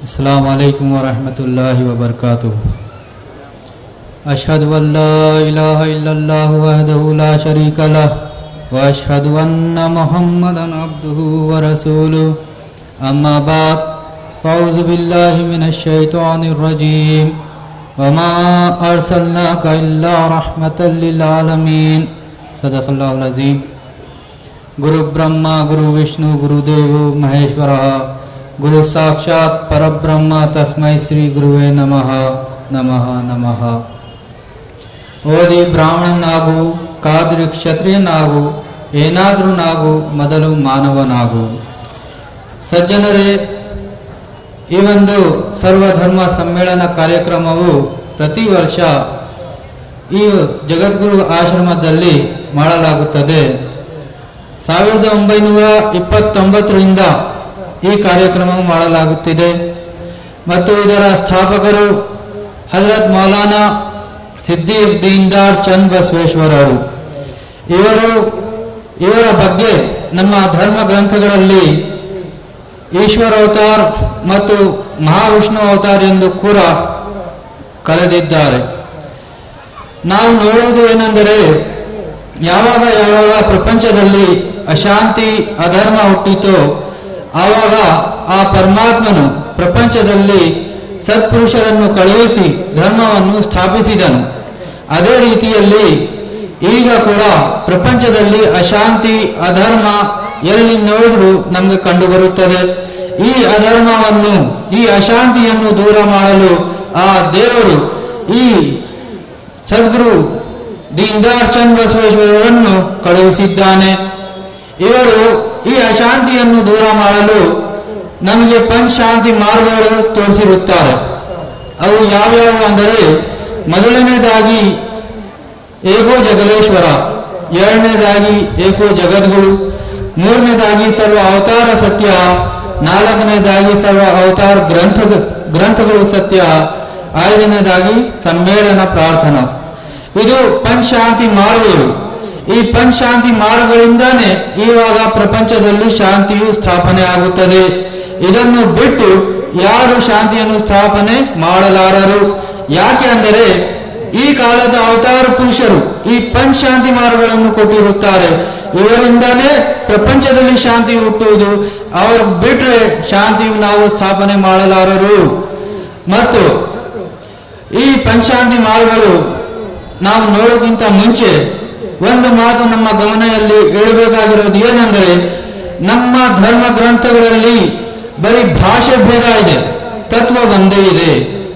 السلام عليكم ورحمة الله وبركاته أشهد أن لا إله إلا الله وحده لا شريك له وأشهد أن محمدا عبده ورسوله أما بعد فأعوذ بالله من الشيطان الرجيم وما أرسلناك إلا رحمة للعالمين صدق الله العظيم ಗುರು ಬ್ರಹ್ಮ ಗುರು ವಿಷ್ಣು ಗುರುದೇವು ಮಹೇಶ್ವರ ಗುರು ಸಾಕ್ಷಾತ್ ಪರಬ್ರಹ್ಮ ತಸ್ಮೈ ಶ್ರೀ ಗುರುವೇ ನಮಃ ನಮಃ ನಮಃ ಓದಿ ಬ್ರಾಹ್ಮಣನಾಗು ಕಾದ್ರಿ ಕ್ಷತ್ರಿಯನಾಗು ಏನಾದರೂ ನಾಗು ಮೊದಲು ಮಾನವನಾಗು ಸಜ್ಜನರೇ ಈ ಒಂದು ಸರ್ವಧರ್ಮ ಸಮ್ಮೇಳನ ಕಾರ್ಯಕ್ರಮವು ಪ್ರತಿ ವರ್ಷ ಈ ಜಗದ್ಗುರು ಆಶ್ರಮದಲ್ಲಿ ಮಾಡಲಾಗುತ್ತದೆ ಸಾವಿರದ ಒಂಬೈನೂರ ಇಪ್ಪತ್ತೊಂಬತ್ತರಿಂದ ಈ ಕಾರ್ಯಕ್ರಮ ಮಾಡಲಾಗುತ್ತಿದೆ ಮತ್ತು ಇದರ ಸ್ಥಾಪಕರು ಹಜರತ್ ಮೌಲಾನಾ ಸಿದ್ದೀರ್ ದೀನ್ದಾರ್ ಚಂದ್ ಬಸವೇಶ್ವರರು ಇವರು ಇವರ ಬಗ್ಗೆ ನಮ್ಮ ಧರ್ಮ ಗ್ರಂಥಗಳಲ್ಲಿ ಈಶ್ವರ ಅವತಾರ್ ಮತ್ತು ಮಹಾವಿಷ್ಣು ಅವತಾರ್ ಎಂದು ಕೂಡ ಕರೆದಿದ್ದಾರೆ ನಾವು ನೋಡುವುದು ಏನೆಂದರೆ ಯಾವಾಗ ಯಾವಾಗ ಪ್ರಪಂಚದಲ್ಲಿ ಅಶಾಂತಿ ಅಧರ್ಮ ಹುಟ್ಟಿತೋ ಆವಾಗ ಆ ಪರಮಾತ್ಮನು ಪ್ರಪಂಚದಲ್ಲಿ ಸತ್ಪುರುಷರನ್ನು ಕಳುಹಿಸಿ ಧರ್ಮವನ್ನು ಸ್ಥಾಪಿಸಿದನು ಅದೇ ರೀತಿಯಲ್ಲಿ ಈಗ ಕೂಡ ಪ್ರಪಂಚದಲ್ಲಿ ಅಶಾಂತಿ ಅಧರ್ಮ ಎಲ್ಲಿ ನೋಡಿದ್ರು ನಮಗೆ ಕಂಡುಬರುತ್ತದೆ ಈ ಅಧರ್ಮವನ್ನು ಈ ಅಶಾಂತಿಯನ್ನು ದೂರ ಮಾಡಲು ಆ ದೇವರು ಈ ಸದ್ಗುರು ದೀನ್ದಾರ್ ಚಂದ್ ಬಸವೇಶ್ವರರನ್ನು ಕಳುಹಿಸಿದ್ದಾನೆ ಇವರು ಈ ಅಶಾಂತಿಯನ್ನು ದೂರ ಮಾಡಲು ನಮಗೆ ಪಂಚಾಂತಿ ಮಾರ್ಗಗಳು ತೋರಿಸಿರುತ್ತಾರೆ ಅವು ಯಾವ್ಯಾವು ಅಂದರೆ ಮೊದಲನೇದಾಗಿ ಏಕೋ ಜಗಲೇಶ್ವರ ಎರಡನೇದಾಗಿ ಏಕೋ ಜಗದ್ಗುರು ಮೂರನೇದಾಗಿ ಸರ್ವ ಅವತಾರ ಸತ್ಯ ನಾಲ್ಕನೇದಾಗಿ ಸರ್ವ ಅವತಾರ ಗ್ರಂಥ ಗ್ರಂಥಗಳು ಸತ್ಯ ಐದನೇದಾಗಿ ಸಮ್ಮೇಳನ ಪ್ರಾರ್ಥನಾ ಇದು ಪಂಚಾಂತಿ ಮಾರ್ಗಗಳು ಈ ಪಂಚಾಂತಿ ಮಾರ್ಗಗಳಿಂದಾನೇ ಇವಾಗ ಪ್ರಪಂಚದಲ್ಲಿ ಶಾಂತಿಯು ಸ್ಥಾಪನೆ ಆಗುತ್ತದೆ ಇದನ್ನು ಬಿಟ್ಟು ಯಾರು ಶಾಂತಿಯನ್ನು ಸ್ಥಾಪನೆ ಮಾಡಲಾರರು ಯಾಕೆ ಅಂದರೆ ಈ ಕಾಲದ ಅವತಾರ ಪುರುಷರು ಈ ಪಂಚಾಂತಿ ಮಾರ್ಗಗಳನ್ನು ಕೊಟ್ಟಿರುತ್ತಾರೆ ಇವರಿಂದಾನೇ ಪ್ರಪಂಚದಲ್ಲಿ ಶಾಂತಿ ಹುಟ್ಟುವುದು ಅವರು ಬಿಟ್ರೆ ಶಾಂತಿಯು ನಾವು ಸ್ಥಾಪನೆ ಮಾಡಲಾರರು ಮತ್ತು ಈ ಪಂಚಾಂತಿ ಮಾರ್ಗಗಳು ನಾವು ನೋಡೋಕ್ಕಿಂತ ಮುಂಚೆ ಒಂದು ಮಾತು ನಮ್ಮ ಗಮನದಲ್ಲಿ ಇಡಬೇಕಾಗಿರೋದು ಏನೆಂದರೆ ನಮ್ಮ ಧರ್ಮ ಗ್ರಂಥಗಳಲ್ಲಿ ಬರೀ ಭಾಷೆ ಭೇದ ಇದೆ ತತ್ವ ಒಂದೇ ಇದೆ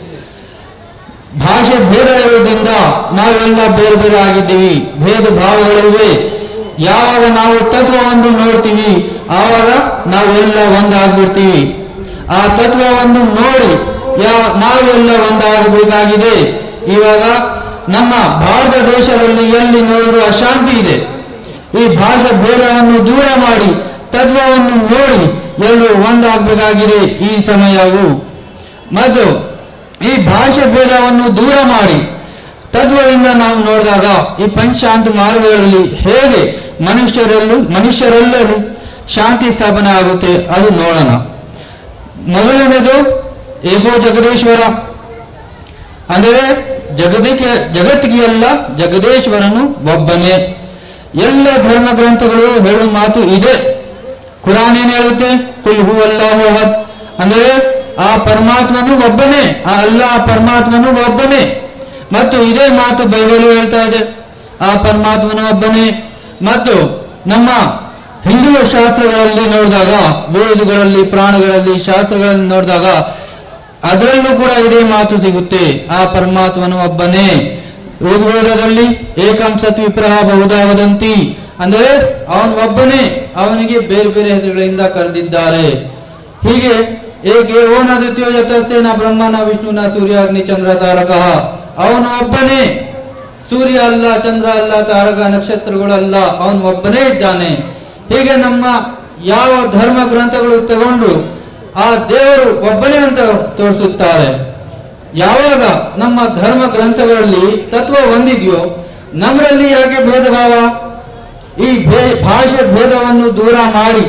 ಭಾಷೆ ಭೇದ ಇರೋದ್ರಿಂದ ನಾವೆಲ್ಲ ಬೇರೆ ಬೇರೆ ಆಗಿದ್ದೀವಿ ಭೇದ ಭಾವಗಳಿವೆ ಯಾವಾಗ ನಾವು ತತ್ವವನ್ನು ನೋಡ್ತೀವಿ ಆವಾಗ ನಾವೆಲ್ಲ ಒಂದಾಗ್ಬಿಡ್ತೀವಿ ಆ ತತ್ವವನ್ನು ನೋಡಿ ಯಾವ ನಾವೆಲ್ಲ ಒಂದಾಗಬೇಕಾಗಿದೆ ಇವಾಗ ನಮ್ಮ ಭಾರತ ದೇಶದಲ್ಲಿ ಎಲ್ಲಿ ನೋಡಿದ್ರು ಅಶಾಂತಿ ಇದೆ ಈ ಭಾಷೆ ಭೇದವನ್ನು ದೂರ ಮಾಡಿ ತತ್ವವನ್ನು ನೋಡಿ ಎಲ್ಲರೂ ಒಂದಾಗಬೇಕಾಗಿದೆ ಈ ಸಮಯವು ಮತ್ತು ಈ ಭಾಷೆ ಭೇದವನ್ನು ದೂರ ಮಾಡಿ ತತ್ವದಿಂದ ನಾವು ನೋಡಿದಾಗ ಈ ಪಂಚಾಂತ ಮಾರ್ಗಗಳಲ್ಲಿ ಹೇಗೆ ಮನುಷ್ಯರೆಲ್ಲೂ ಮನುಷ್ಯರೆಲ್ಲರೂ ಶಾಂತಿ ಸ್ಥಾಪನೆ ಆಗುತ್ತೆ ಅದು ನೋಡೋಣ ಮೊದಲನೇದು ಏಕೋ ಜಗದೀಶ್ವರ ಅಂದರೆ ಜಗದಿಗೆ ಜಗತ್ತಿಗೆ ಎಲ್ಲ ಜಗದೇಶ್ವರನು ಒಬ್ಬನೇ ಎಲ್ಲ ಧರ್ಮ ಗ್ರಂಥಗಳು ಹೇಳುವ ಮಾತು ಇದೆ ಕುರಾನ್ ಏನ್ ಹೇಳುತ್ತೆ ಕುಲ್ ಹೂ ಅಲ್ಲಾಹ್ ಅಂದರೆ ಆ ಪರಮಾತ್ಮನು ಒಬ್ಬನೇ ಆ ಅಲ್ಲ ಪರಮಾತ್ಮನು ಒಬ್ಬನೇ ಮತ್ತು ಇದೇ ಮಾತು ಬೈಬಲು ಹೇಳ್ತಾ ಇದೆ ಆ ಪರಮಾತ್ಮನು ಒಬ್ಬನೇ ಮತ್ತು ನಮ್ಮ ಹಿಂದೂ ಶಾಸ್ತ್ರಗಳಲ್ಲಿ ನೋಡಿದಾಗ ವೇದಗಳಲ್ಲಿ ಪ್ರಾಣಗಳಲ್ಲಿ ಶಾಸ್ತ್ರಗಳಲ್ಲಿ ನೋಡಿದಾಗ ಅದರಲ್ಲೂ ಕೂಡ ಇದೇ ಮಾತು ಸಿಗುತ್ತೆ ಆ ಪರಮಾತ್ಮನು ಒಬ್ಬನೇ ಋಗ್ವೇದದಲ್ಲಿ ಏಕಂ ಸತ್ ವಿಪ್ರಹ ಬಹುಧಾ ವದಂತಿ ಅಂದರೆ ಅವನು ಒಬ್ಬನೇ ಅವನಿಗೆ ಬೇರೆ ಬೇರೆ ಹೆಸರುಗಳಿಂದ ಕರೆದಿದ್ದಾರೆ ಹೀಗೆ ಏಕೆ ಓನ ದ್ವಿತೀಯ ಯತಸ್ಥೇನ ಬ್ರಹ್ಮನ ವಿಷ್ಣುನ ಸೂರ್ಯ ಅಗ್ನಿ ಚಂದ್ರ ತಾರಕ ಅವನು ಒಬ್ಬನೇ ಸೂರ್ಯ ಅಲ್ಲ ಚಂದ್ರ ಅಲ್ಲ ತಾರಕ ನಕ್ಷತ್ರಗಳಲ್ಲ ಅವನು ಒಬ್ಬನೇ ಇದ್ದಾನೆ ಹೀಗೆ ನಮ್ಮ ಯಾವ ಧರ್ಮ ಗ್ರಂಥಗಳು ತಗೊಂಡು ಆ ದೇವರು ಒಬ್ಬನೇ ಅಂತ ತೋರಿಸುತ್ತಾರೆ ಯಾವಾಗ ನಮ್ಮ ಧರ್ಮ ಗ್ರಂಥಗಳಲ್ಲಿ ತತ್ವ ಹೊಂದಿದೆಯೋ ನಮ್ಮರಲ್ಲಿ ಯಾಕೆ ಭೇದ ಭಾವ ಈ ಭೇ- ಭಾಷೆ ಭೇದವನ್ನು ದೂರ ಮಾಡಿ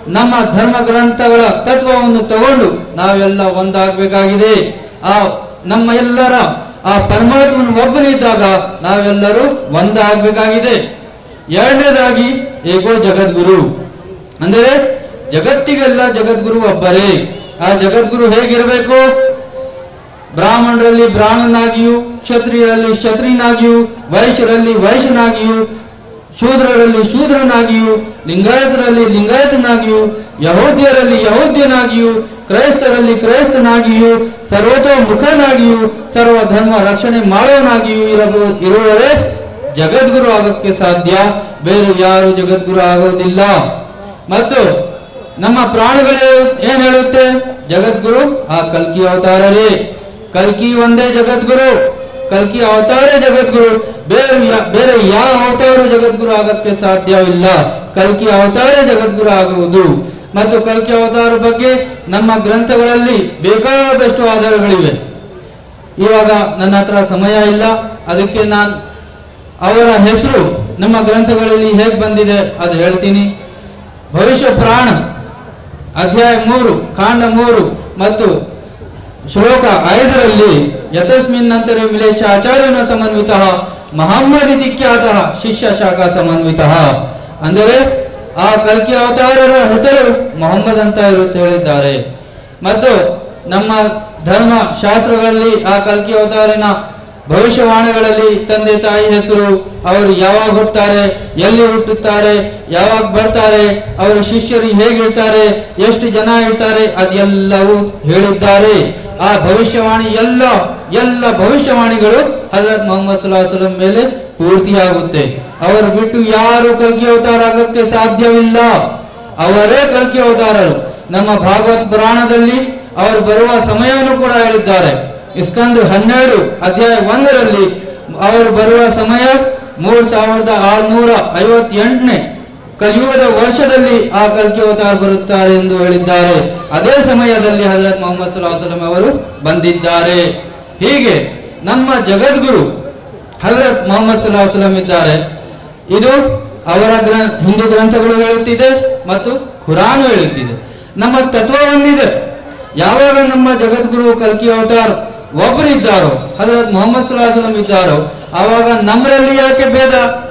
ನಮ್ಮ ಧರ್ಮ ಗ್ರಂಥಗಳ ತತ್ವವನ್ನು ತಗೊಂಡು ನಾವೆಲ್ಲ ಒಂದಾಗಬೇಕಾಗಿದೆ ಆ ನಮ್ಮ ಎಲ್ಲರ ಆ ಪರಮಾತ್ಮನು ಒಬ್ಬನಿದ್ದಾಗ ನಾವೆಲ್ಲರೂ ಒಂದಾಗಬೇಕಾಗಿದೆ ಎರಡನೇದಾಗಿ ಏಕೋ ಜಗದ್ಗುರು ಅಂದರೆ ಜಗತ್ತಿಗೆಲ್ಲ ಜಗದ್ಗುರು ಒಬ್ಬರೇ ಆ ಜಗದ್ಗುರು ಹೇಗಿರಬೇಕು ಬ್ರಾಹ್ಮಣರಲ್ಲಿ ಬ್ರಾಹ್ಮಣನಾಗಿಯೂ ಕ್ಷತ್ರಿಯರಲ್ಲಿ ಕ್ಷತ್ರಿಯನಾಗಿಯೂ ವೈಶ್ಯರಲ್ಲಿ ವೈಶ್ಯನಾಗಿಯೂ ಶೂದ್ರರಲ್ಲಿ ಶೂದ್ರನಾಗಿಯೂ ಲಿಂಗಾಯತರಲ್ಲಿ ಲಿಂಗಾಯತನಾಗಿಯೂ ಯಹೋದ್ಯರಲ್ಲಿ ಯಹೋದ್ಯನಾಗಿಯೂ ಕ್ರೈಸ್ತರಲ್ಲಿ ಕ್ರೈಸ್ತನಾಗಿಯೂ ಸರ್ವತೋಮುಖನಾಗಿಯೂ ಸರ್ವ ಧರ್ಮ ರಕ್ಷಣೆ ಮಾಡುವನಾಗಿಯೂ ಇರಬೋ ಇರುವವರೇ ಜಗದ್ಗುರು ಆಗೋಕ್ಕೆ ಸಾಧ್ಯ ಬೇರೆ ಯಾರು ಜಗದ್ಗುರು ಆಗೋದಿಲ್ಲ ಮತ್ತು ನಮ್ಮ ಪ್ರಾಣಿಗಳು ಏನ್ ಹೇಳುತ್ತೆ ಜಗದ್ಗುರು ಆ ಕಲ್ಕಿ ಅವತಾರರೇ ಕಲ್ಕಿ ಒಂದೇ ಜಗದ್ಗುರು ಕಲ್ಕಿ ಅವತಾರೇ ಜಗದ್ಗುರು ಬೇರೆ ಯಾ- ಬೇರೆ ಯಾವ ಅವತಾರ ಜಗದ್ಗುರು ಆಗಕ್ಕೆ ಸಾಧ್ಯವಿಲ್ಲ ಕಲ್ಕಿ ಅವತಾರೇ ಜಗದ್ಗುರು ಆಗುವುದು ಮತ್ತು ಕಲ್ಕಿ ಅವತಾರ ಬಗ್ಗೆ ನಮ್ಮ ಗ್ರಂಥಗಳಲ್ಲಿ ಬೇಕಾದಷ್ಟು ಆಧಾರಗಳಿವೆ ಇವಾಗ ನನ್ನ ಹತ್ರ ಸಮಯ ಇಲ್ಲ ಅದಕ್ಕೆ ನಾನು ಅವರ ಹೆಸರು ನಮ್ಮ ಗ್ರಂಥಗಳಲ್ಲಿ ಹೇಗೆ ಬಂದಿದೆ ಅದು ಹೇಳ್ತೀನಿ ಭವಿಷ್ಯ ಪ್ರಾಣ ಅಧ್ಯಾಯ ಮೂರು ಕಾಂಡ ಮೂರು ಮತ್ತು ಶ್ಲೋಕ ಐದರಲ್ಲಿ ಯತಸ್ಮಿನ್ ನಂತರ ಮಿಲೇಚ ಆಚಾರ್ಯನ ಸಮನ್ವಿತ ಮಹಮ್ಮದಿ ಖ್ಯಾತ ಶಿಷ್ಯ ಶಾಖಾ ಸಮನ್ವಿತ ಅಂದರೆ ಆ ಕಲ್ಕಿ ಅವತಾರರ ಹೆಸರು ಮೊಹಮ್ಮದ್ ಅಂತ ಇರುತ್ತೆ ಹೇಳಿದ್ದಾರೆ ಮತ್ತು ನಮ್ಮ ಧರ್ಮ ಶಾಸ್ತ್ರಗಳಲ್ಲಿ ಆ ಕಲ್ಕಿ ಅವತಾರಿನ ಭವಿಷ್ಯವಾಣಿಗಳಲ್ಲಿ ತಂದೆ ತಾಯಿ ಹೆಸರು ಅವರು ಯಾವಾಗ ಹುಟ್ಟುತ್ತಾರೆ ಎಲ್ಲಿ ಹುಟ್ಟುತ್ತಾರೆ ಯಾವಾಗ ಬರ್ತಾರೆ ಅವರ ಶಿಷ್ಯರು ಹೇಗಿರ್ತಾರೆ ಎಷ್ಟು ಜನ ಇರ್ತಾರೆ ಅದೆಲ್ಲವೂ ಹೇಳಿದ್ದಾರೆ ಆ ಭವಿಷ್ಯವಾಣಿ ಎಲ್ಲ ಎಲ್ಲ ಭವಿಷ್ಯವಾಣಿಗಳು ಹಜರತ್ ಮೊಹಮ್ಮದ್ ಸಲಾಹ್ ಮೇಲೆ ಪೂರ್ತಿಯಾಗುತ್ತೆ ಅವರು ಬಿಟ್ಟು ಯಾರು ಕಲ್ಕಿ ಅವತಾರ ಆಗಕ್ಕೆ ಸಾಧ್ಯವಿಲ್ಲ ಅವರೇ ಕಲ್ಕಿ ಅವತಾರರು ನಮ್ಮ ಭಾಗವತ್ ಪುರಾಣದಲ್ಲಿ ಅವರು ಬರುವ ಸಮಯನೂ ಕೂಡ ಹೇಳಿದ್ದಾರೆ ಇಸ್ಕಂದು ಹನ್ನೆರಡು ಅಧ್ಯಾಯ ಒಂದರಲ್ಲಿ ಅವರು ಬರುವ ಸಮಯ ಮೂರ್ ಸಾವಿರದ ಆರುನೂರ ಐವತ್ತೆಂಟನೇ ಕಲಿಯುಗದ ವರ್ಷದಲ್ಲಿ ಆ ಕಲ್ಕಿ ಅವತಾರ ಬರುತ್ತಾರೆ ಎಂದು ಹೇಳಿದ್ದಾರೆ ಅದೇ ಸಮಯದಲ್ಲಿ ಹಜರತ್ ಮೊಹಮ್ಮದ್ ಸಲಾಹ್ ಅವರು ಬಂದಿದ್ದಾರೆ ಹೀಗೆ ನಮ್ಮ ಜಗದ್ಗುರು ಹಜರತ್ ಮೊಹಮ್ಮದ್ ಸಲಾಹ್ ಇದ್ದಾರೆ ಇದು ಅವರ ಗ್ರ ಹಿಂದೂ ಗ್ರಂಥಗಳು ಹೇಳುತ್ತಿದೆ ಮತ್ತು ಖುರಾನ್ ಹೇಳುತ್ತಿದೆ ನಮ್ಮ ತತ್ವ ಒಂದಿದೆ ಯಾವಾಗ ನಮ್ಮ ಜಗದ್ಗುರು ಕಲ್ಕಿ ಅವತಾರ್ ಒಬ್ಬರಿದ್ದಾರೋ ಹಜರತ್ ಮೊಹಮ್ಮದ್ ಸಲಾಹ್ ಇದ್ದಾರೋ ಆವಾಗ ನಮ್ಮರಲ್ಲಿ ಯಾಕೆ ಭೇದ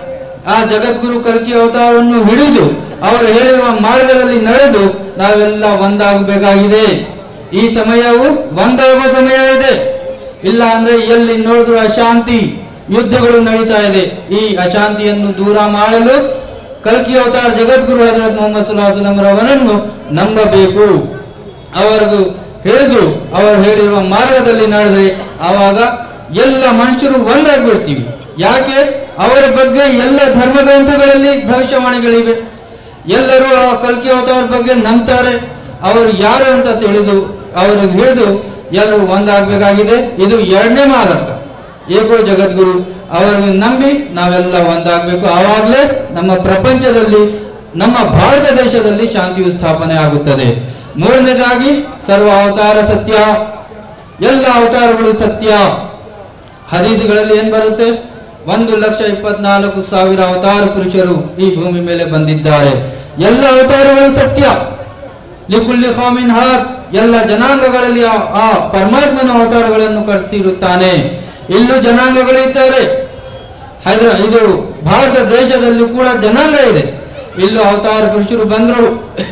ಆ ಜಗದ್ಗುರು ಕಲ್ಕಿ ಅವತಾರವನ್ನು ಹಿಡಿದು ಅವರು ಹೇಳಿರುವ ಮಾರ್ಗದಲ್ಲಿ ನಡೆದು ನಾವೆಲ್ಲ ಒಂದಾಗಬೇಕಾಗಿದೆ ಈ ಸಮಯವು ಒಂದಾಗುವ ಸಮಯ ಇದೆ ಇಲ್ಲ ಅಂದ್ರೆ ಎಲ್ಲಿ ನೋಡಿದ್ರು ಅಶಾಂತಿ ಯುದ್ಧಗಳು ನಡೀತಾ ಇದೆ ಈ ಅಶಾಂತಿಯನ್ನು ದೂರ ಮಾಡಲು ಕಲ್ಕಿ ಅವತಾರ ಜಗದ್ಗುರು ಹಜರತ್ ಮೊಹಮ್ಮದ್ ಸುಲ್ಲಾಹ್ ರವರನ್ನು ನಂಬಬೇಕು ಅವರಿಗೂ ಹೇಳಿದ್ರು ಅವರು ಹೇಳಿರುವ ಮಾರ್ಗದಲ್ಲಿ ನಡೆದ್ರೆ ಆವಾಗ ಎಲ್ಲ ಮನುಷ್ಯರು ಒಂದಾಗ್ಬಿಡ್ತೀವಿ ಯಾಕೆ ಅವರ ಬಗ್ಗೆ ಎಲ್ಲ ಧರ್ಮ ಗ್ರಂಥಗಳಲ್ಲಿ ಭವಿಷ್ಯವಾಣಿಗಳಿವೆ ಎಲ್ಲರೂ ಆ ಕಲ್ಕಿ ಅವತಾರ ಬಗ್ಗೆ ನಂಬ್ತಾರೆ ಅವರು ಯಾರು ಅಂತ ತಿಳಿದು ಅವರಿಗೆ ಹಿಡಿದು ಎಲ್ಲರೂ ಒಂದಾಗಬೇಕಾಗಿದೆ ಇದು ಎರಡನೇ ಮಾರ್ಗ ಏಕೋ ಜಗದ್ಗುರು ಅವರಿಗೆ ನಂಬಿ ನಾವೆಲ್ಲ ಒಂದಾಗಬೇಕು ಆವಾಗಲೇ ನಮ್ಮ ಪ್ರಪಂಚದಲ್ಲಿ ನಮ್ಮ ಭಾರತ ದೇಶದಲ್ಲಿ ಶಾಂತಿಯು ಸ್ಥಾಪನೆ ಆಗುತ್ತದೆ ಮೂರನೇದಾಗಿ ಸರ್ವ ಅವತಾರ ಸತ್ಯ ಎಲ್ಲ ಅವತಾರಗಳು ಸತ್ಯ ಹದೀಸುಗಳಲ್ಲಿ ಏನ್ ಬರುತ್ತೆ ಒಂದು ಲಕ್ಷ ಇಪ್ಪತ್ನಾಲ್ಕು ಸಾವಿರ ಅವತಾರ ಪುರುಷರು ಈ ಭೂಮಿ ಮೇಲೆ ಬಂದಿದ್ದಾರೆ ಎಲ್ಲ ಅವತಾರಗಳು ಸತ್ಯ ಲಿಕುಲ್ಲಿ ಖೌಮಿನ್ ಹಾತ್ ಎಲ್ಲ ಜನಾಂಗಗಳಲ್ಲಿ ಆ- ಆ ಪರಮಾತ್ಮನ ಅವತಾರಗಳನ್ನು ಕಳಿಸಿರುತ್ತಾನೆ ಇಲ್ಲೂ ಜನಾಂಗಗಳು ಇದ್ದಾರೆ ಹೈದ್ರ ಇದು ಭಾರತ ದೇಶದಲ್ಲಿ ಕೂಡ ಜನಾಂಗ ಇದೆ ಇಲ್ಲೂ ಅವತಾರ ಪುರುಷರು ಬಂದರು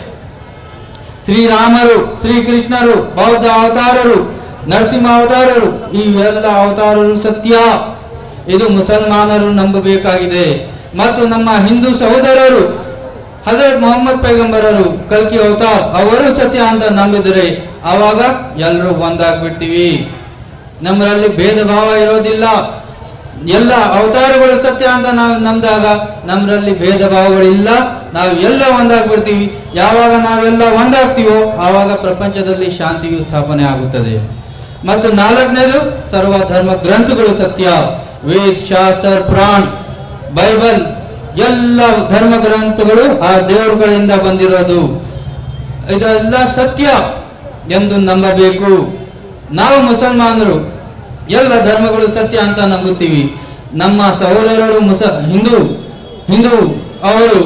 ಶ್ರೀರಾಮರು ಶ್ರೀಕೃಷ್ಣರು ಬೌದ್ಧ ಅವತಾರರು ನರಸಿಂಹ ಅವತಾರರು ಈ ಎಲ್ಲ ಅವತಾರರು ಸತ್ಯ ಇದು ಮುಸಲ್ಮಾನರು ನಂಬಬೇಕಾಗಿದೆ ಮತ್ತು ನಮ್ಮ ಹಿಂದೂ ಸಹೋದರರು ಹಜರತ್ ಮೊಹಮ್ಮದ್ ಪೈಗಂಬರರು ಕಲ್ಕಿ ಅವತಾರ್ ಅವರು ಸತ್ಯ ಅಂತ ನಂಬಿದರೆ ಆವಾಗ ಎಲ್ಲರೂ ಒಂದಾಗ್ಬಿಡ್ತೀವಿ ನಮ್ಮರಲ್ಲಿ ಭೇದ ಭಾವ ಇರೋದಿಲ್ಲ ಎಲ್ಲ ಅವತಾರಗಳು ಸತ್ಯ ಅಂತ ನಾವು ನಂಬಿದಾಗ ನಮ್ಮರಲ್ಲಿ ಭೇದ ಭಾವಗಳಿಲ್ಲ ನಾವು ಎಲ್ಲ ಒಂದಾಗ್ಬಿಡ್ತೀವಿ ಯಾವಾಗ ನಾವೆಲ್ಲ ಒಂದಾಗ್ತೀವೋ ಆವಾಗ ಪ್ರಪಂಚದಲ್ಲಿ ಶಾಂತಿಯು ಸ್ಥಾಪನೆ ಆಗುತ್ತದೆ ಮತ್ತು ನಾಲ್ಕನೇದು ಸರ್ವ ಧರ್ಮ ಗ್ರಂಥಗಳು ಸತ್ಯ ವೇದ್ ಶಾಸ್ತ್ರ ಪುರಾಣ್ ಬೈಬಲ್ ಎಲ್ಲ ಧರ್ಮ ಗ್ರಂಥಗಳು ಆ ದೇವರುಗಳಿಂದ ಬಂದಿರೋದು ಇದೆಲ್ಲ ಸತ್ಯ ಎಂದು ನಂಬಬೇಕು ನಾವು ಮುಸಲ್ಮಾನರು ಎಲ್ಲ ಧರ್ಮಗಳು ಸತ್ಯ ಅಂತ ನಂಬುತ್ತೀವಿ ನಮ್ಮ ಸಹೋದರರು ಮುಸ ಹಿಂದೂ ಹಿಂದೂ ಅವರು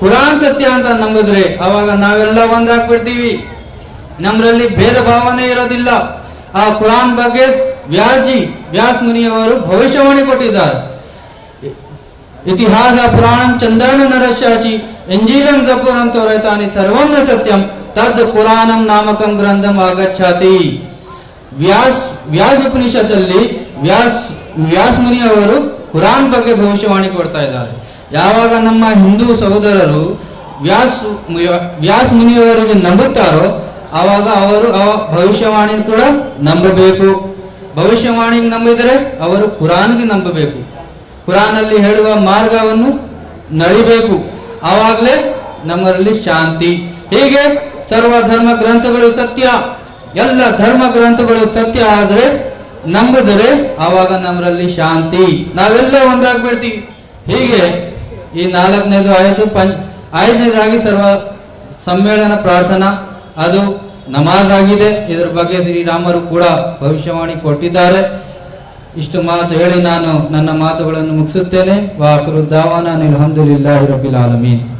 ಕುರಾನ್ ಸತ್ಯ ಅಂತ ನಂಬಿದ್ರೆ ಅವಾಗ ನಾವೆಲ್ಲ ಒಂದಾಗ್ಬಿಡ್ತೀವಿ ನಮ್ಮರಲ್ಲಿ ಭೇದ ಭಾವನೆ ಇರೋದಿಲ್ಲ ಆ ಕುರಾನ್ ಬಗ್ಗೆ ವ್ಯಾಜಿ ವ್ಯಾಸ್ ಮುನಿಯವರು ಭವಿಷ್ಯವಾಣಿ ಕೊಟ್ಟಿದ್ದಾರೆ ಇತಿಹಾಸ ಪುರಾಣಂ ಚಂದಾನ ನರಶಾಚಿ ಎಂಜೀಲಂ ಜಪೂರಂ ತೋರೈತಾನಿ ಸರ್ವಂ ನ ಸತ್ಯಂ ತದ್ ಪುರಾಣಂ ನಾಮಕಂ ಗ್ರಂಥಂ ಆಗಚ್ಛಾತಿ ವ್ಯಾಸ್ ವ್ಯಾಸ ಉಪನಿಷತ್ತಲ್ಲಿ ವ್ಯಾಸ್ ವ್ಯಾಸ್ ಮುನಿಯವರು ಕುರಾನ್ ಬಗ್ಗೆ ಭವಿಷ್ಯವಾಣಿ ಕೊಡ್ತಾ ಇದ್ದಾರೆ ಯಾವಾಗ ನಮ್ಮ ಹಿಂದೂ ಸಹೋದರರು ವ್ಯಾಸ್ ವ್ಯಾಸ್ ಮುನಿಯವರಿಗೆ ನಂಬುತ್ತಾರೋ ಆವಾಗ ಅವರು ಅವ ಭವಿಷ್ಯವಾಣಿ ಕೂಡ ನಂಬಬೇಕು ಭವಿಷ್ಯವಾಣಿ ನಂಬಿದರೆ ಅವರು ಕುರಾನ್ಗೆ ನಂಬಬೇಕು ಕುರಾನಲ್ಲಿ ಹೇಳುವ ಮಾರ್ಗವನ್ನು ನಡಿಬೇಕು ಆವಾಗಲೇ ನಮ್ಮಲ್ಲಿ ಶಾಂತಿ ಹೀಗೆ ಸರ್ವ ಧರ್ಮ ಗ್ರಂಥಗಳು ಸತ್ಯ ಎಲ್ಲ ಧರ್ಮ ಗ್ರಂಥಗಳು ಸತ್ಯ ಆದರೆ ನಂಬಿದರೆ ಆವಾಗ ನಮ್ಮರಲ್ಲಿ ಶಾಂತಿ ನಾವೆಲ್ಲ ಒಂದಾಗ್ಬಿಡ್ತೀವಿ ಹೀಗೆ ಈ ನಾಲ್ಕನೇದು ಆಯಿತು ಪಂಚ್ ಐದನೇದಾಗಿ ಸರ್ವ ಸಮ್ಮೇಳನ ಪ್ರಾರ್ಥನಾ ಅದು ನಮಾಜ್ ಆಗಿದೆ ಇದರ ಬಗ್ಗೆ ಶ್ರೀರಾಮರು ಕೂಡ ಭವಿಷ್ಯವಾಣಿ ಕೊಟ್ಟಿದ್ದಾರೆ ಇಷ್ಟು ಮಾತು ಹೇಳಿ ನಾನು ನನ್ನ ಮಾತುಗಳನ್ನು ಮುಗಿಸುತ್ತೇನೆ ವಾಕರು ದಾವಾನ ಅಲ್ಹಮ್ದುಲಿಲ್ಲಾಹಿ ರಬ್ಬಿಲ್ ಆಲಮೀನ್